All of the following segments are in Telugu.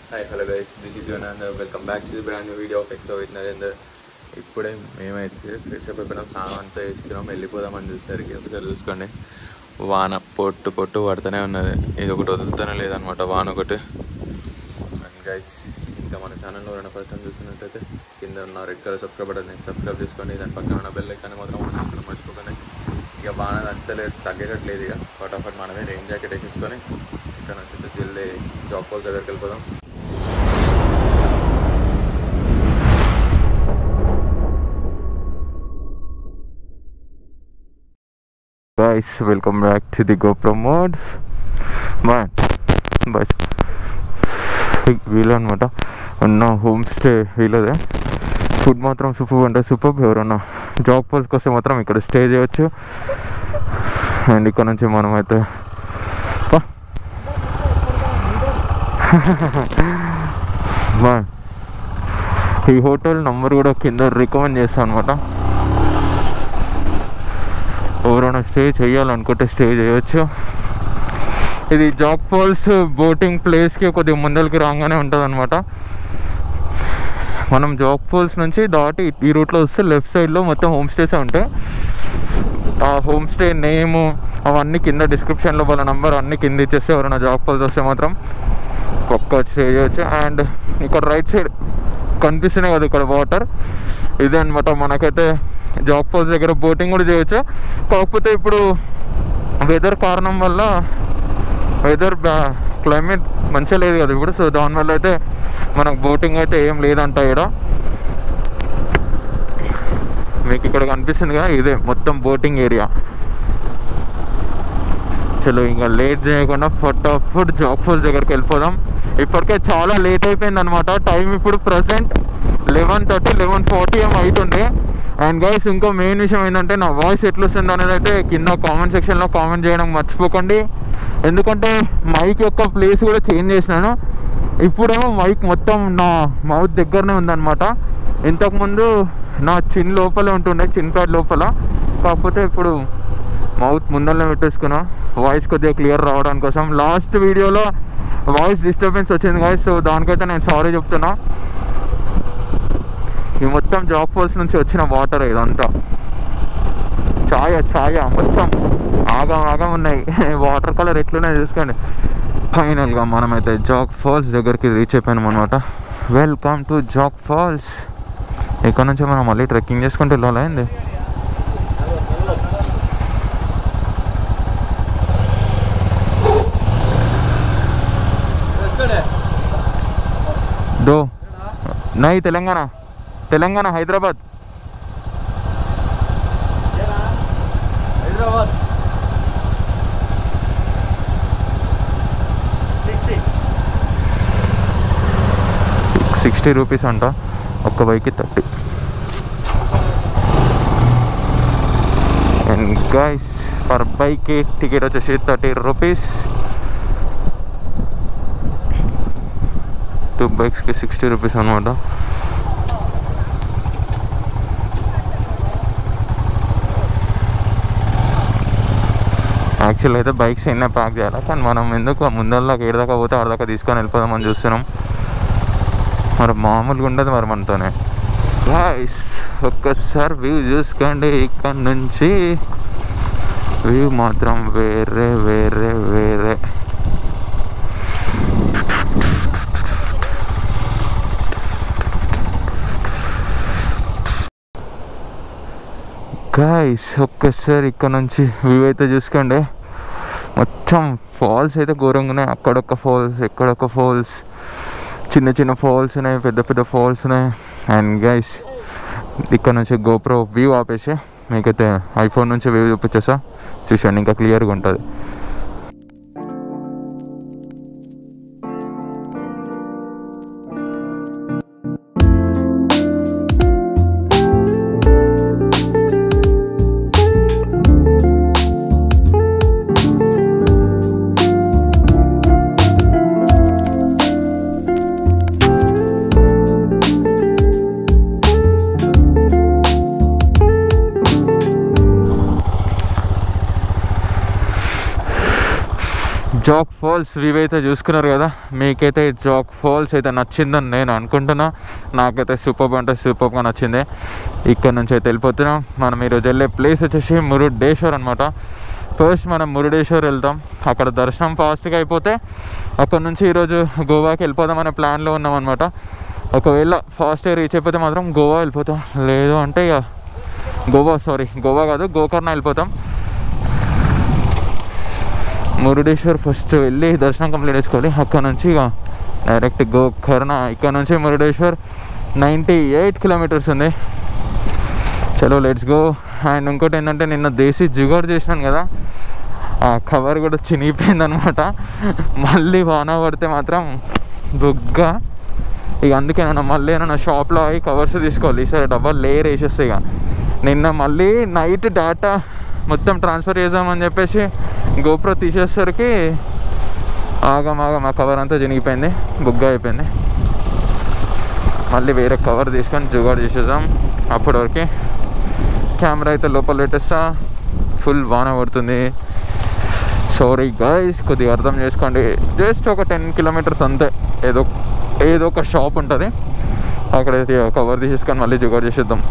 Hi hello guys this is your welcome back to the brand new video of extra with Narender ఇప్పుడే మేమైతే ఫ్రెష్ అప్ అయిపోయినాం స్నానం అంతా వేసుకున్నాం వెళ్ళిపోదామని చూసేసరికి ఒకసారి చూసుకోండి వాన పొట్టు పొట్టు పడుతూనే ఉన్నది ఇది ఒకటి వదులుతూనే లేదనమాట వాన ఒకటి అండ్ గైస్ ఇంకా మన ఛానల్లో రెండు ఫస్ట్ టైం చూస్తున్నట్టయితే కింద ఉన్న red colour subscribe button subscribe చేసుకోండి దాని పక్కన ఉన్న బెల్ ఐకాన్ మాత్రం ఆన్ చేసుకోవడం మర్చిపోకండి ఇక వాన అంతలేదు తగ్గేటట్లేదు ఇక ఫటాఫట్ మనమే రెయిన్ జాకెట్ వేసేసుకొని ఇక్కడ నుంచి జల్దీ జాబ్ పోల్ దగ్గరికి వెళ్ళిపోదాం guys welcome back to the GoPro mode man bus వీలు అనమాట ఉన్న హోమ్ స్టే వీలదే ఫుడ్ మాత్రం సూపర్ అంటే సూపర్ ఎవరన్నా జాబ్ పోల్స్కి వస్తే మాత్రం ఇక్కడ స్టే చేయొచ్చు అండ్ ఇక్కడ నుంచి మనమైతే పా. బా. ఈ హోటల్ నంబర్ కూడా కింద రికమెండ్ చేస్తాను అనమాట ఎవరైనా స్టే చేయాలనుకుంటే స్టే చేయొచ్చు ఇది జాక్ ఫాల్స్ బోటింగ్ ప్లేస్కి కొద్దిగా ముందరికి రాగానే ఉంటుంది అనమాట మనం జాక్ ఫాల్స్ నుంచి దాటి ఈ రూట్లో వస్తే లెఫ్ట్ సైడ్లో మొత్తం హోమ్ స్టేసే ఉంటాయి ఆ హోమ్ స్టే నేము అవన్నీ కింద డిస్క్రిప్షన్లో వాళ్ళ నంబర్ అన్నీ కింద ఇచ్చేస్తే ఎవరైనా జాక్ ఫాల్స్ వస్తే మాత్రం ఒక్క స్టే చేయొచ్చు అండ్ ఇక్కడ రైట్ సైడ్ కనిపిస్తున్నాయి కదా ఇక్కడ వాటర్ ఇదే అనమాట మనకైతే జాక్ ఫాల్స్ దగ్గర బోటింగ్ కూడా చేయొచ్చు కాకపోతే ఇప్పుడు వెదర్ కారణం వల్ల వెదర్ బ్యా క్లైమేట్ మంచిగా లేదు కదా ఇప్పుడు సో దానివల్ల అయితే మనకు బోటింగ్ అయితే ఏం లేదంట ఇక్కడ మీకు ఇక్కడ కనిపిస్తుంది కదా ఇదే మొత్తం బోటింగ్ ఏరియా చలో ఇంకా లేట్ చేయకుండా ఫటాఫట్ జాబ్ ఫోర్స్ దగ్గరికి వెళ్ళిపోదాం ఇప్పటికే చాలా లేట్ అయిపోయింది అనమాట టైం ఇప్పుడు present eleven thirty eleven forty ఏం అవుతుంది అండ్ గైస్ ఇంకో మెయిన్ విషయం ఏంటంటే నా వాయిస్ ఎట్లా వస్తుంది అనేది అయితే కింద కామెంట్ సెక్షన్లో కామెంట్ చేయడం మర్చిపోకండి ఎందుకంటే మైక్ యొక్క ప్లేస్ కూడా చేంజ్ చేసినాను ఇప్పుడేమో మైక్ మొత్తం నా మౌత్ దగ్గరనే ఉందన్నమాట ఇంతకుముందు నా చిన్ లోపలే ఉంటుండే చిన్ ప్యాడ్ లోపల కాకపోతే ఇప్పుడు మౌత్ ముందరనే పెట్టేసుకున్నా వాయిస్ కొద్దిగా క్లియర్ రావడం కోసం లాస్ట్ వీడియోలో వాయిస్ డిస్టర్బెన్స్ వచ్చింది గాయస్ సో దానికైతే నేను సారీ చెప్తున్నా ఈ మొత్తం జాబ్ ఫోల్స్ నుంచి వచ్చిన వాటర్ ఇదంతా ఛాయ ఛాయ మొత్తం ఆగం ఆగం ఉన్నాయి వాటర్ కలర్ ఎట్లున్నాయి చూసుకోండి ఫైనల్గా మనమైతే జాక్ ఫాల్స్ దగ్గరికి రీచ్ అయిపోయినాం అనమాట వెల్కమ్ టు జాక్ ఫాల్స్ ఇక్కడ నుంచి మనం మళ్ళీ ట్రెక్కింగ్ చేసుకుంటూ వెళ్ళాలా ఏంది दो नहीं तेलंगाना तेलंगाना हैदराबाद హైదరాబాద్ సిక్స్టీ రూపీస్ అంట ఒక్క బైక్కి థర్టీ అండ్ గైస్ పర్ బైక్కి టికెట్ వచ్చేసి థర్టీ రూపీస్ టూ బైక్స్కి సిక్స్టీ రూపీస్ అనమాట యాక్చువల్ అయితే బైక్స్ ఎన్న ప్యాక్ చేయాలి కానీ మనం ఎందుకు ముందరదాకా ఏడదాకా పోతే ఆడదాకా తీసుకొని వెళ్ళిపోదామని చూస్తున్నాం మరి మామూలుగా ఉండదు మరి మనతోనే గాయస్ ఒక్కసారి వ్యూ చూసుకోండి ఇక్కడ నుంచి వ్యూ మాత్రం వేరే వేరే వేరే గాయస్ ఒక్కసారి ఇక్కడ నుంచి వ్యూ అయితే చూసుకోండి మొత్తం ఫాల్స్ అయితే ఘోరంగా ఉన్నాయి అక్కడొక్క ఫాల్స్ ఎక్కడొక్క ఫాల్స్ చిన్న చిన్న ఫాల్స్ ఉన్నాయి పెద్ద పెద్ద ఫాల్స్ ఉన్నాయి అండ్ గైస్ ఇక్కడ నుంచి గోప్రో వ్యూ ఆపేసి మీకైతే ఐఫోన్ నుంచి వ్యూ చూపించేసా చూసాను ఇంకా క్లియర్గా ఉంటుంది జాక్ ఫాల్స్ వ్యూ అయితే చూసుకున్నారు కదా మీకైతే ఈ జాక్ ఫాల్స్ అయితే నచ్చిందని నేను అనుకుంటున్నా నాకైతే సూపర్ అంటే సూపర్గా నచ్చింది ఇక్కడ నుంచి అయితే వెళ్ళిపోతున్నాం మనం ఈరోజు వెళ్ళే ప్లేస్ వచ్చేసి మురుడేశ్వర్ అనమాట ఫస్ట్ మనం మురుడేశ్వర్ వెళ్తాం అక్కడ దర్శనం ఫాస్ట్గా అయిపోతే అక్కడ నుంచి ఈరోజు గోవాకి వెళ్ళిపోదాం అనే ప్లాన్లో ఉన్నాం అనమాట ఒకవేళ ఫాస్ట్గా రీచ్ అయిపోతే మాత్రం గోవా వెళ్ళిపోతాం లేదు అంటే ఇక గోవా సారీ గోవా కాదు గోకర్ణ వెళ్ళిపోతాం మురుడేశ్వర్ ఫస్ట్ వెళ్ళి దర్శనం కంప్లీట్ చేసుకోవాలి అక్కడ నుంచి ఇక డైరెక్ట్ గోకర్ణ ఇక్కడ నుంచి మురుడేశ్వర్ నైంటీ ఎయిట్ కిలోమీటర్స్ ఉంది చలో లెట్స్ గో అండ్ ఇంకోటి ఏంటంటే నిన్న దేశీ జుగాడు చేసినాను కదా ఆ కవర్ కూడా చినిగిపోయింది అనమాట మళ్ళీ వాన పడితే మాత్రం బుగ్గ ఇక అందుకే నేను మళ్ళీ నేను షాప్లో అవి కవర్స్ తీసుకోవాలి ఈసారి డబ్బా లేయర్ వేసేస్తాయి ఇక నిన్న మళ్ళీ నైట్ డేటా మొత్తం ట్రాన్స్ఫర్ చేద్దామని చెప్పేసి గోప్రో తీసేసరికి ఆగం ఆగం ఆ కవర్ అంతా చినిగిపోయింది బుగ్గ అయిపోయింది మళ్ళీ వేరే కవర్ తీసుకొని జుగాడు చేసేసాం అప్పటి వరకు కెమెరా అయితే లోపల పెట్టేస్తా ఫుల్ వాన పడుతుంది సారీ గాయస్ కొద్దిగా అర్థం చేసుకోండి జస్ట్ ఒక టెన్ కిలోమీటర్స్ అంతే ఏదో ఏదో ఒక షాప్ ఉంటుంది అక్కడైతే కవర్ తీసేసుకొని మళ్ళీ జుగాడు చేసేద్దాం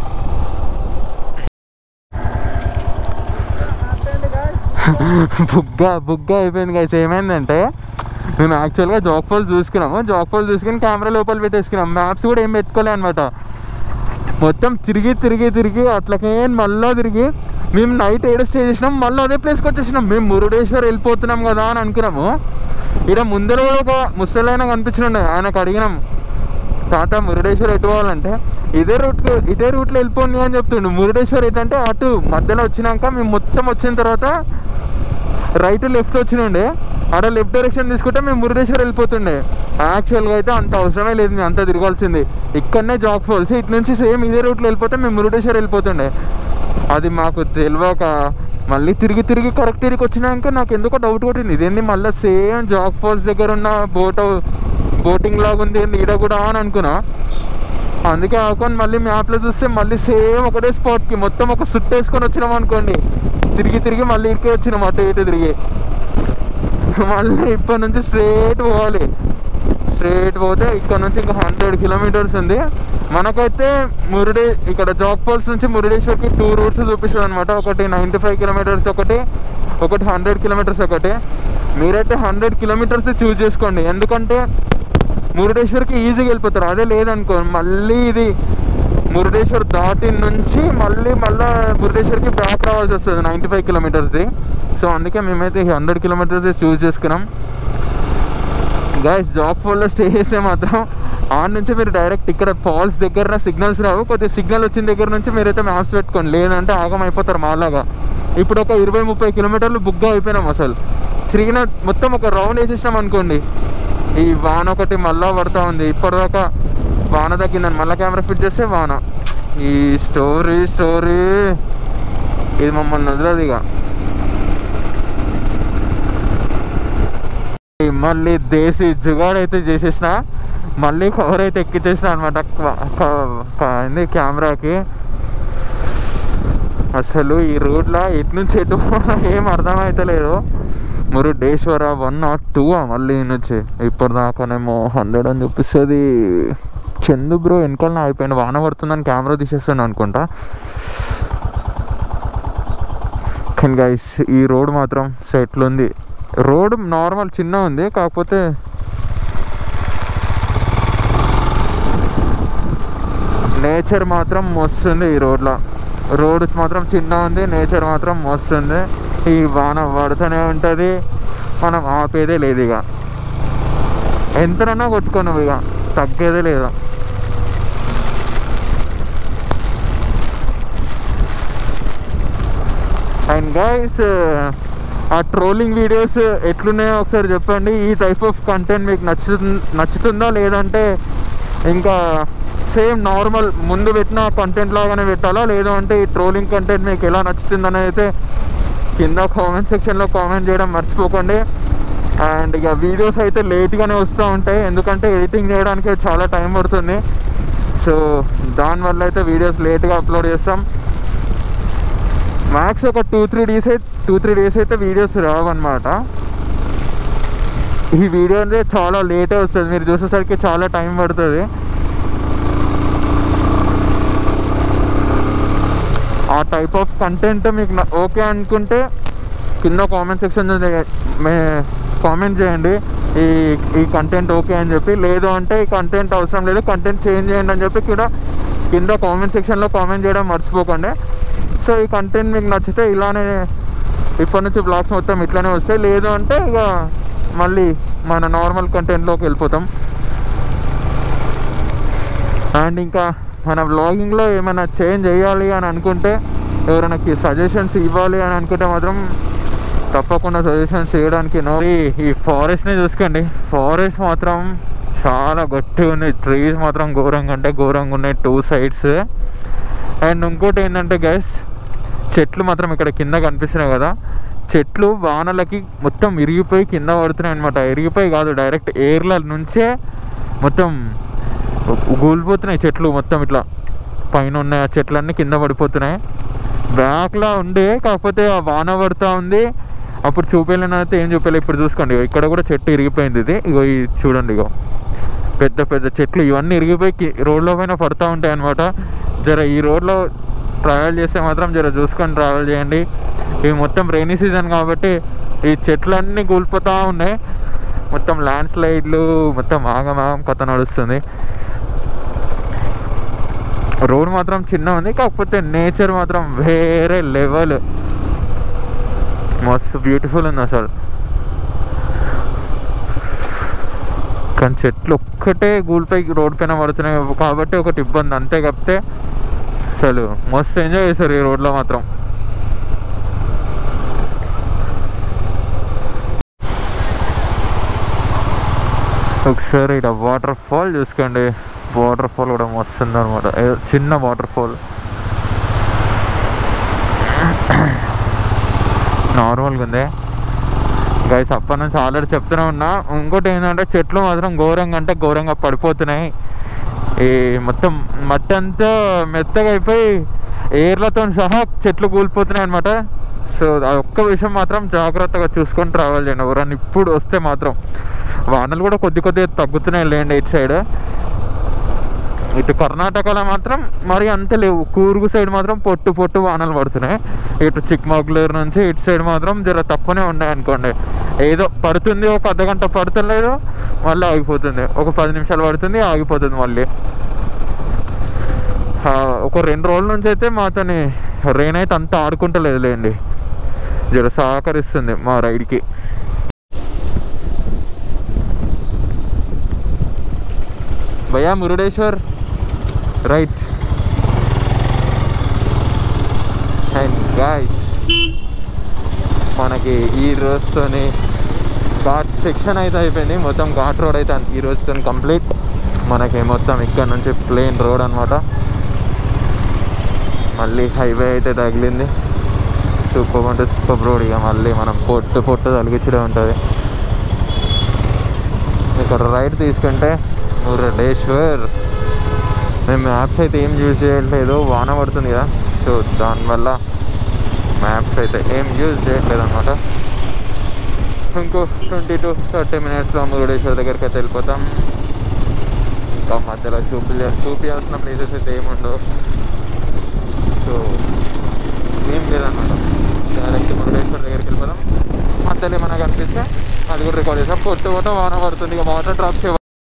బుగ్గ బుగ్గ అయిపోయింది గైస్ ఏమైందంటే మేము యాక్చువల్గా జాక్ ఫాల్ చూసుకున్నాము జాక్ ఫాల్ చూసుకుని కెమెరా లోపల పెట్టేసుకున్నాం మ్యాప్స్ కూడా ఏం పెట్టుకోలే అనమాట మొత్తం తిరిగి తిరిగి తిరిగి అట్లకే మళ్ళీ తిరిగి మేము నైట్ ఏడు స్టే చేసినాం మళ్ళీ అదే ప్లేస్కి వచ్చేసినాం మేము మురుడేశ్వర్ వెళ్ళిపోతున్నాం కదా అని అనుకున్నాము ఇక్కడ ముందర కూడా ఒక ముసలైన కనిపించినండి ఆయనకు అడిగినాం తాత మురుడేశ్వర్ ఎటు పోవాలంటే ఇదే రూట్ ఇదే రూట్లో వెళ్ళిపోండి అని చెప్తుండు మురుడేశ్వర్ ఏంటంటే అటు మధ్యలో వచ్చినాక మేము మొత్తం వచ్చిన తర్వాత రైట్ లెఫ్ట్ వచ్చినండే ఆడ లెఫ్ట్ డైరెక్షన్ తీసుకుంటే మేము మురుడేశ్వర్ వెళ్ళిపోతుండే యాక్చువల్గా అయితే అంత అవసరమే లేదు మేము అంత తిరగాల్సింది ఇక్కడనే జాక్ ఫాల్స్ ఇటు నుంచి సేమ్ ఇదే రూట్లో వెళ్ళిపోతే మేము మురుడేశ్వర్ వెళ్ళిపోతుండే అది మాకు తెలియక మళ్ళీ తిరిగి తిరిగి కరెక్ట్ తిరిగి వచ్చినాక నాకు ఎందుకో డౌట్ కొట్టింది ఇదేంది మళ్ళీ సేమ్ జాక్ ఫాల్స్ దగ్గర ఉన్న బోట్ బోటింగ్ లాగా ఉంది ఏంది ఈడ కూడా అని అనుకున్నా అందుకే ఆకొని మళ్ళీ మ్యాప్లో చూస్తే మళ్ళీ సేమ్ ఒకటే స్పాట్కి మొత్తం ఒక సుట్ వేసుకొని వచ్చినాం అనుకోండి తిరిగి తిరిగి మళ్ళీ ఇటుకే వచ్చినాం అటు ఇటు తిరిగి మళ్ళీ ఇప్పటి నుంచి స్ట్రేట్ పోవాలి స్ట్రేట్ పోతే ఇక్కడ నుంచి ఇంకా హండ్రెడ్ కిలోమీటర్స్ ఉంది మనకైతే మురుడే ఇక్కడ జాక్ ఫాల్స్ నుంచి మురుడేశ్వర్కి టూ రూట్స్ చూపిస్తుంది అనమాట ఒకటి నైంటీ ఫైవ్ కిలోమీటర్స్ ఒకటి ఒకటి హండ్రెడ్ కిలోమీటర్స్ ఒకటి మీరైతే హండ్రెడ్ కిలోమీటర్స్ చూస్ చేసుకోండి ఎందుకంటే మురుడేశ్వర్కి ఈజీగా వెళ్ళిపోతారు అదే లేదనుకో మళ్ళీ ఇది మురుడేశ్వర్ దాటి నుంచి మళ్ళీ మళ్ళీ మురుడేశ్వర్కి బ్యాక్ రావాల్సి వస్తుంది నైంటీ ఫైవ్ కిలోమీటర్స్ది సో అందుకే మేమైతే హండ్రెడ్ కిలోమీటర్స్ చూస్ చేసుకున్నాం గాయస్ జాక్ ఫాల్లో స్టే చేస్తే మాత్రం ఆడ నుంచి మీరు డైరెక్ట్ ఇక్కడ ఫాల్స్ దగ్గర సిగ్నల్స్ రావు కొద్దిగా సిగ్నల్ వచ్చిన దగ్గర నుంచి మీరైతే మ్యాప్స్ పెట్టుకోండి లేదంటే ఆగం అయిపోతారు మాలాగా ఇప్పుడు ఒక ఇరవై ముప్పై కిలోమీటర్లు బుక్గా అయిపోయినాం అసలు తిరిగిన మొత్తం ఒక రౌండ్ వేసేసినాం అనుకోండి ఈ వాన ఒకటి మళ్ళా పడతా ఉంది ఇప్పటిదాకా వాన తగ్గిందని మళ్ళీ కెమెరా ఫిట్ చేస్తే వాన ఈ స్టోరీ స్టోరీ ఇది మమ్మల్ని వదలదు ఇక మళ్ళీ దేశీ జుగాడు అయితే చేసేసిన మళ్ళీ కవర్ అయితే ఎక్కించేసిన అనమాట ఏంది కెమెరాకి అసలు ఈ రూట్లో ఎటు నుంచి ఎటు పోవాలో ఏం అర్థమైతలేదు మురుడేశ్వర వన్ నాట్ టూ మళ్ళీ ఈ నుంచి ఇప్పటిదాకానేమో హండ్రెడ్ అని చూపిస్తుంది చందు బ్రో వెనకాల అయిపోయింది వాన పడుతుందని కెమెరా తీసేస్తాను అనుకుంటా కానీ గైస్ ఈ రోడ్ మాత్రం సెట్లు ఉంది రోడ్ నార్మల్ చిన్న ఉంది కాకపోతే నేచర్ మాత్రం మస్తుంది ఈ రోడ్లో రోడ్ మాత్రం చిన్న ఉంది నేచర్ మాత్రం మస్తుంది ఈ వాన పడుతూనే ఉంటుంది మనం ఆపేదే లేదు ఇక ఎంతనన్నా కొట్టుకోను ఇక తగ్గేదే లేదు అండ్ గైస్ ఆ ట్రోలింగ్ వీడియోస్ ఎట్లున్నాయో ఒకసారి చెప్పండి ఈ టైప్ ఆఫ్ కంటెంట్ మీకు నచ్చు నచ్చుతుందా లేదంటే ఇంకా సేమ్ నార్మల్ ముందు పెట్టిన కంటెంట్ లాగానే పెట్టాలా లేదు అంటే ఈ ట్రోలింగ్ కంటెంట్ మీకు ఎలా నచ్చుతుందని అయితే కింద కామెంట్ సెక్షన్లో కామెంట్ చేయడం మర్చిపోకండి అండ్ ఇక వీడియోస్ అయితే లేట్గానే వస్తూ ఉంటాయి ఎందుకంటే ఎడిటింగ్ చేయడానికి చాలా టైం పడుతుంది సో దానివల్ల అయితే వీడియోస్ లేట్గా అప్లోడ్ చేస్తాం మ్యాక్స్ ఒక టూ త్రీ డేస్ అయితే టూ త్రీ డేస్ అయితే వీడియోస్ రావన్నమాట ఈ వీడియో అనేది చాలా లేటే వస్తుంది మీరు చూసేసరికి చాలా టైం పడుతుంది ఆ టైప్ ఆఫ్ కంటెంట్ మీకు న- ఓకే అనుకుంటే కింద కామెంట్ సెక్షన్ కామెంట్ చేయండి ఈ ఈ కంటెంట్ ఓకే అని చెప్పి లేదు అంటే ఈ కంటెంట్ అవసరం లేదు కంటెంట్ చేంజ్ చేయండి అని చెప్పి కింద కింద కామెంట్ సెక్షన్లో కామెంట్ చేయడం మర్చిపోకండి సో ఈ కంటెంట్ మీకు నచ్చితే ఇలానే ఇప్పటి నుంచి బ్లాగ్స్ మొత్తం ఇట్లానే వస్తాయి లేదు అంటే ఇక మళ్ళీ మన నార్మల్ కంటెంట్లోకి వెళ్ళిపోతాం అండ్ ఇంకా మన వ్లాగింగ్లో ఏమైనా చేంజ్ చేయాలి అని అనుకుంటే ఎవరైనా సజెషన్స్ ఇవ్వాలి అని అనుకుంటే మాత్రం తప్పకుండా సజెషన్స్ చేయడానికి నో ఈ- ఈ ఫారెస్ట్ని చూసుకోండి ఫారెస్ట్ మాత్రం చాలా గట్టిగా ఉంది ట్రీస్ మాత్రం ఘోరంగా అంటే ఘోరంగా ఉన్నాయి టూ సైడ్స్ అండ్ ఇంకోటి ఏంటంటే గైస్ చెట్లు మాత్రం ఇక్కడ కింద కనిపిస్తున్నాయి కదా చెట్లు వానలకి మొత్తం ఇరిగిపోయి కింద పడుతున్నాయి అనమాట ఇరిగిపోయి కాదు డైరెక్ట్ ఎయిర్ల నుంచే మొత్తం కూలిపోతున్నాయి చెట్లు మొత్తం ఇట్లా పైన ఉన్న ఆ చెట్లన్నీ కింద పడిపోతున్నాయి బ్యాక్లా ఉండే కాకపోతే ఆ వాన పడుతూ ఉంది అప్పుడు చూపించలేను అయితే ఏం చూపించలేదు ఇప్పుడు చూసుకోండి ఇగో ఇక్కడ కూడా చెట్టు ఇరిగిపోయింది ఇది ఇగో ఇది చూడండి ఇగో పెద్ద పెద్ద చెట్లు ఇవన్నీ ఇరిగిపోయి కి- రోడ్ల పైన పడుతూ ఉంటాయి అనమాట జర ఈ రోడ్లో ట్రావెల్ చేస్తే మాత్రం జర చూసుకొని ట్రావెల్ చేయండి ఇవి మొత్తం రైనీ సీజన్ కాబట్టి ఈ చెట్లన్నీ కూలిపోతూ ఉన్నాయి మొత్తం ల్యాండ్ స్లైడ్లు మొత్తం ఆగమాగం కథ నడుస్తుంది రోడ్ మాత్రం చిన్న ఉంది కాకపోతే నేచర్ మాత్రం వేరే లెవెల్ మస్తు బ్యూటిఫుల్ ఉంది అసలు కానీ చెట్లు ఒక్కటే గూల్పై రోడ్ పైన పడుతున్నాయి కాబట్టి ఒకటి ఇబ్బంది అంతే కాకపోతే అసలు మస్తు ఎంజాయ్ చేశారు ఈ రోడ్లో మాత్రం ఒకసారి ఇక్కడ వాటర్ ఫాల్ చూసుకోండి వాటర్ ఫాల్ కూడా మస్తు ఉందన్నమాట ఏ- చిన్న వాటర్ ఫాల్ నార్మల్గా ఉంది గైస్ అప్పటి నుంచి ఆల్రెడీ చెప్తూనే ఉన్నా ఇంకోటి ఏంటంటే చెట్లు మాత్రం ఘోరంగా అంటే ఘోరంగా పడిపోతున్నాయి ఈ మొత్తం మట్టి అంతా మెత్తగా అయిపోయి ఏర్లతో సహా చెట్లు కూలిపోతున్నాయి అనమాట సో ఆ ఒక్క విషయం మాత్రం జాగ్రత్తగా చూసుకొని ట్రావెల్ చేయండి ఎవరన్నా ఇప్పుడు వస్తే మాత్రం వానలు కూడా కొద్ది కొద్దిగా తగ్గుతున్నాయి లేండి ఇటు సైడ్ ఇటు కర్ణాటకలో మాత్రం మరి అంత లేవు కూర్గు సైడ్ మాత్రం పొట్టు పొట్టు వానలు పడుతున్నాయి ఇటు చిక్మగళూరు నుంచి ఇటు సైడ్ మాత్రం జర తక్కువనే ఉన్నాయి అనుకోండి ఏదో పడుతుంది ఒక అర్ధగంట పడుతలేదు మళ్ళీ ఆగిపోతుంది ఒక పది నిమిషాలు పడుతుంది ఆగిపోతుంది మళ్ళీ ఆ, ఒక రెండు రోజుల నుంచి అయితే మాతోని రెయిన్ అయితే అంతా ఆడుకుంటలేదు లేండి జర సహకరిస్తుంది మా రైడ్కి భయ్యా మురుడేశ్వర్ రైట్ అండ్ గాయస్ మనకి ఈ రోజుతోని ఘాట్ సెక్షన్ అయితే అయిపోయింది మొత్తం ఘాట్ రోడ్ అయితే ఈ రోజుతో కంప్లీట్ మనకి మొత్తం ఇక్కడ నుంచి ప్లేన్ రోడ్ అనమాట మళ్ళీ హైవే అయితే తగిలింది సూపర్ అంటే సూపర్ రోడ్ ఇక మళ్ళీ మనం పొట్టు పొట్టు తలిగించడం ఉంటుంది ఇక్కడ రైట్ తీసుకుంటే మురళేశ్వర్ మేము మ్యాప్స్ అయితే ఏం యూజ్ చేయట్లేదు వాన పడుతుంది కదా సో దానివల్ల మ్యాప్స్ అయితే ఏం యూజ్ చేయట్లేదు అనమాట ఇంకో ట్వంటీ టు థర్టీ మినిట్స్లో మురుడేశ్వర్ దగ్గరికి అయితే వెళ్ళిపోతాం ఇంకా మధ్యలో చూపి చూపించాల్సిన ప్లేసెస్ అయితే ఏముండవు సో ఏం లేదన్నమాట డైరెక్ట్ మురుడేశ్వర్ దగ్గరికి వెళ్ళిపోదాం మధ్యలో ఏమైనా కనిపిస్తే అది కూడా రికార్డ్ చేసాం పొట్టు పోతే వాన పడుతుంది ఇక వాటర్ డ్రాప్స్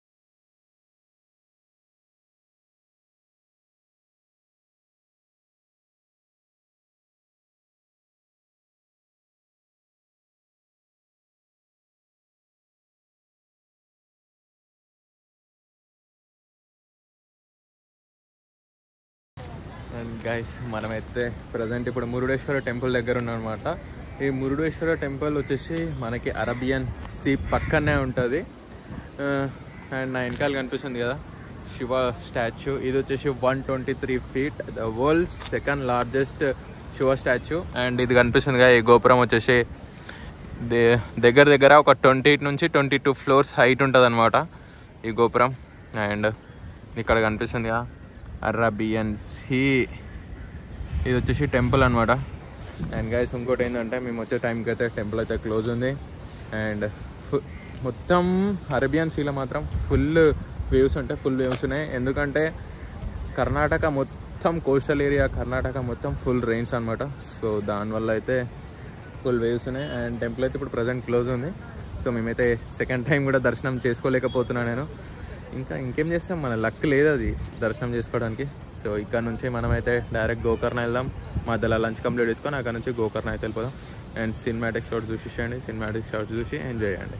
అండ్ గైస్ మనమైతే ప్రజెంట్ ఇప్పుడు మురుడేశ్వర టెంపుల్ దగ్గర ఉన్నాం అనమాట ఈ మురుడేశ్వర టెంపుల్ వచ్చేసి మనకి అరబియన్ సీ పక్కనే ఉంటుంది అండ్ నా వెనకాల కనిపిస్తుంది కదా శివ స్టాచ్యూ ఇది వచ్చేసి one twenty three feet the world second largest Shiva statue and ఇది కనిపిస్తుంది కదా ఈ గోపురం వచ్చేసి దే- దగ్గర దగ్గర ఒక ట్వంటీ నుంచి ట్వంటీ టూ ఫ్లోర్స్ హైట్ ఉంటుంది అనమాట ఈ గోపురం అండ్ ఇక్కడ కనిపిస్తుంది కదా అరబియన్ సీ ఇది వచ్చేసి టెంపుల్ అనమాట అండ్ గైస్ ఇంకోటి ఏంటంటే మేము వచ్చే టైంకి అయితే టెంపుల్ అయితే క్లోజ్ ఉంది అండ్ మొత్తం అరేబియన్ సీలో మాత్రం ఫుల్ వేవ్స్ ఉంటాయి ఫుల్ వేవ్స్ ఉన్నాయి ఎందుకంటే కర్ణాటక మొత్తం కోస్టల్ ఏరియా కర్ణాటక మొత్తం ఫుల్ రెయిన్స్ అనమాట సో దానివల్ల అయితే ఫుల్ వేవ్స్ ఉన్నాయి అండ్ టెంపుల్ అయితే ఇప్పుడు ప్రజెంట్ క్లోజ్ ఉంది సో మేమైతే సెకండ్ టైం కూడా దర్శనం చేసుకోలేకపోతున్నా నేను ఇంకా ఇంకేం చేస్తాం మన లక్ లేదు అది దర్శనం చేసుకోవడానికి సో ఇక్కడ నుంచి మనమైతే డైరెక్ట్ గోకర్ణ వెళ్దాం మధ్యలో లంచ్ కంప్లీట్ చేసుకొని అక్కడ నుంచి గోకర్ణ అయితే వెళ్ళిపోదాం అండ్ సినిమాటిక్ షార్ట్స్ చూసేయండి సినిమాటిక్ షార్ట్స్ చూసి ఎంజాయ్ చేయండి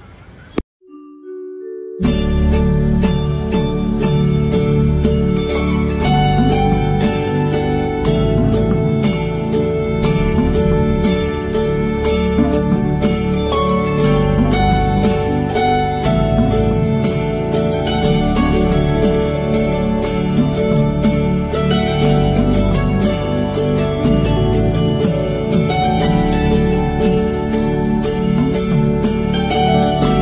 Thank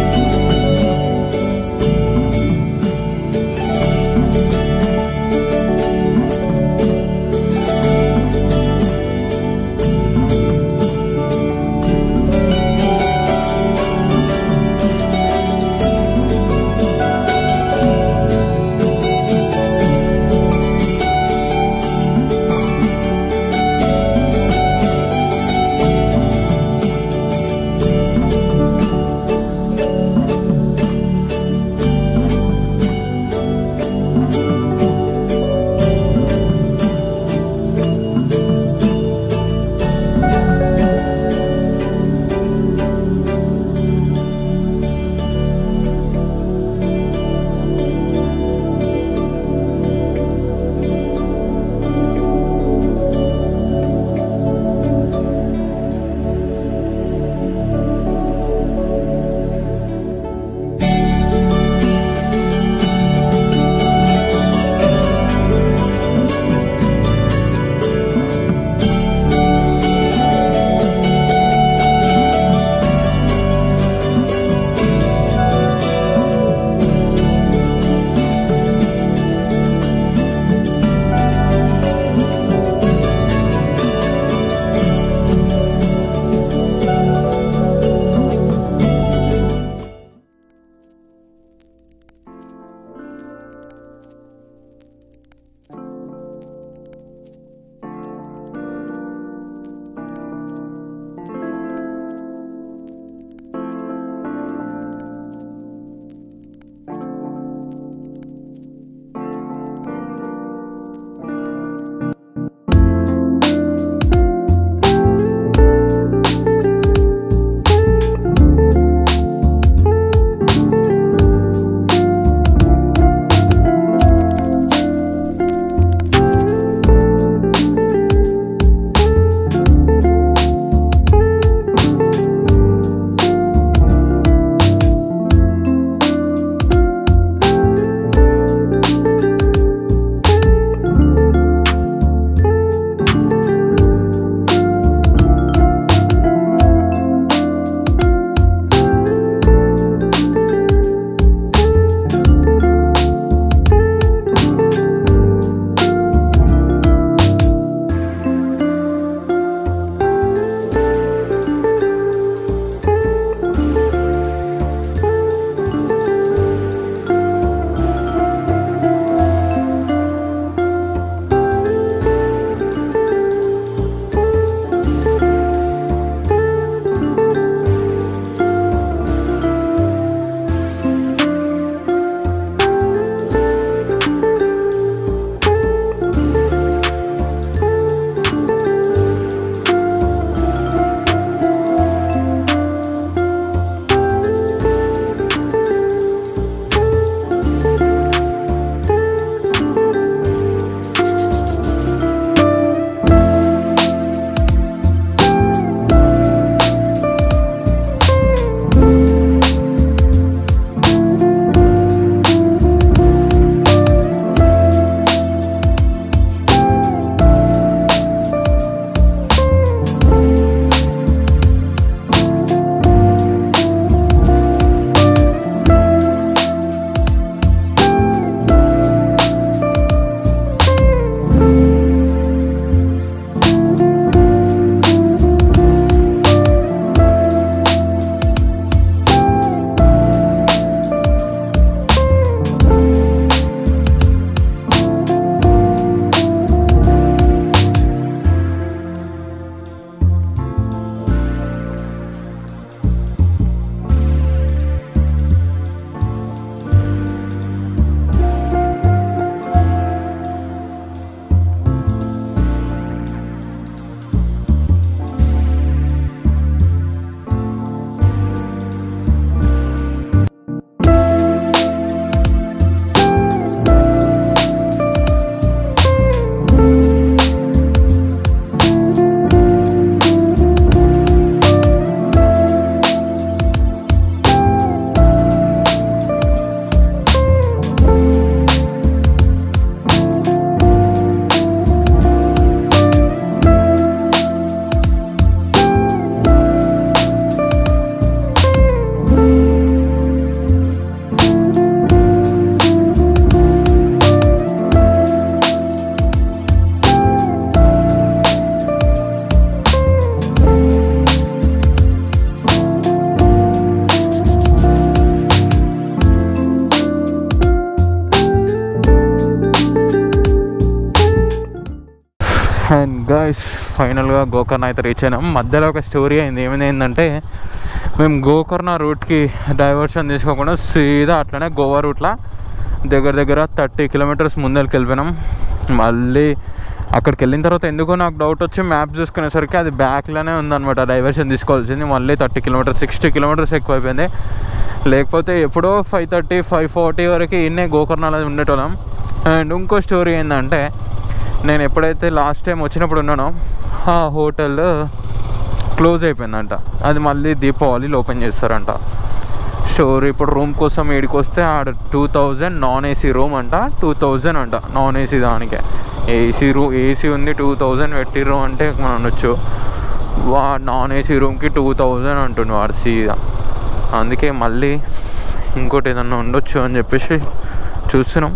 గాయస్ ఫైనల్గా గోకర్ణ అయితే రీచ్ అయినాం మధ్యలో ఒక స్టోరీ అయింది ఏమైందంటే మేము గోకర్ణ రూట్కి డైవర్షన్ తీసుకోకుండా సీదా అట్లనే గోవా రూట్లో దగ్గర దగ్గర థర్టీ కిలోమీటర్స్ ముందరికి వెళ్ళిపోయినాం మళ్ళీ అక్కడికి వెళ్ళిన తర్వాత ఎందుకో నాకు డౌట్ వచ్చి మ్యాప్ చూసుకునేసరికి అది బ్యాక్లోనే ఉందన్నమాట డైవర్షన్ తీసుకోవాల్సింది మళ్ళీ థర్టీ కిలోమీటర్స్ సిక్స్టీ కిలోమీటర్స్ ఎక్కువైపోయింది లేకపోతే ఎప్పుడో ఫైవ్ థర్టీ ఫైవ్ ఫార్టీ వరకు ఇన్నే గోకర్ణలో ఉండేటోళ్ళం అండ్ ఇంకో స్టోరీ ఏంటంటే నేను ఎప్పుడైతే లాస్ట్ టైం వచ్చినప్పుడు ఉన్నానో ఆ హోటల్ క్లోజ్ అయిపోయిందంట అది మళ్ళీ దీపావళిలో ఓపెన్ చేస్తారంట స్టోర్ ఇప్పుడు రూమ్ కోసం ఏడికి వస్తే ఆడ two thousand non AC room అంట టూ థౌజండ్ అంట నాన్ ఏసీ దానికే ఏసీ రూ ఏసీ ఉంది టూ థౌజండ్ పెట్టిర్రు అంటే మనం అనొచ్చు వా నాన్ ఏసీ రూమ్కి టూ థౌజండ్ అంటుండు వాడు సీదా అందుకే మళ్ళీ ఇంకోటి ఏదన్నా ఉండొచ్చు అని చెప్పేసి చూస్తున్నాం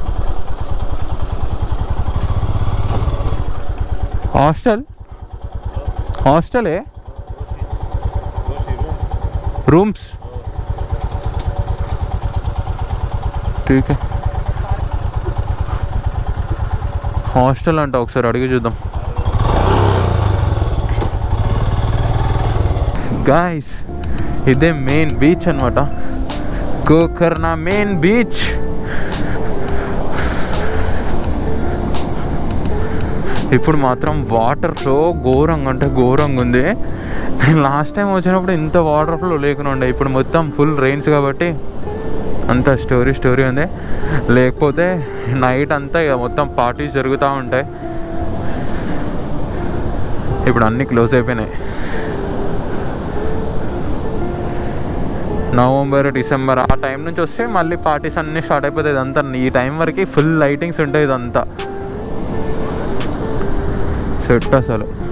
హాస్టల్ హాస్టలే రూమ్స్ ठीक है హాస్టల్ అంట ఒకసారి అడిగి చూద్దాం గాయస్ ఇదే మెయిన్ బీచ్ అనమాట గోకర్ణ మెయిన్ బీచ్ ఇప్పుడు మాత్రం వాటర్ ఫ్లో ఘోరంగా అంటే ఘోరంగా ఉంది నేను లాస్ట్ టైం వచ్చినప్పుడు ఇంత వాటర్ ఫ్లో లేకుండా ఉండే ఇప్పుడు మొత్తం ఫుల్ రెయిన్స్ కాబట్టి అంత స్టోరీ స్టోరీ ఉంది లేకపోతే నైట్ అంతా ఇక మొత్తం పార్టీస్ జరుగుతూ ఉంటాయి ఇప్పుడు అన్నీ క్లోజ్ అయిపోయినాయి నవంబర్ డిసెంబర్ ఆ టైం నుంచి వస్తే మళ్ళీ పార్టీస్ అన్నీ స్టార్ట్ అయిపోతాయి ఇదంతా ఈ టైం వరకు ఫుల్ లైటింగ్స్ ఉంటాయి ఇదంతా సెట్ అసలు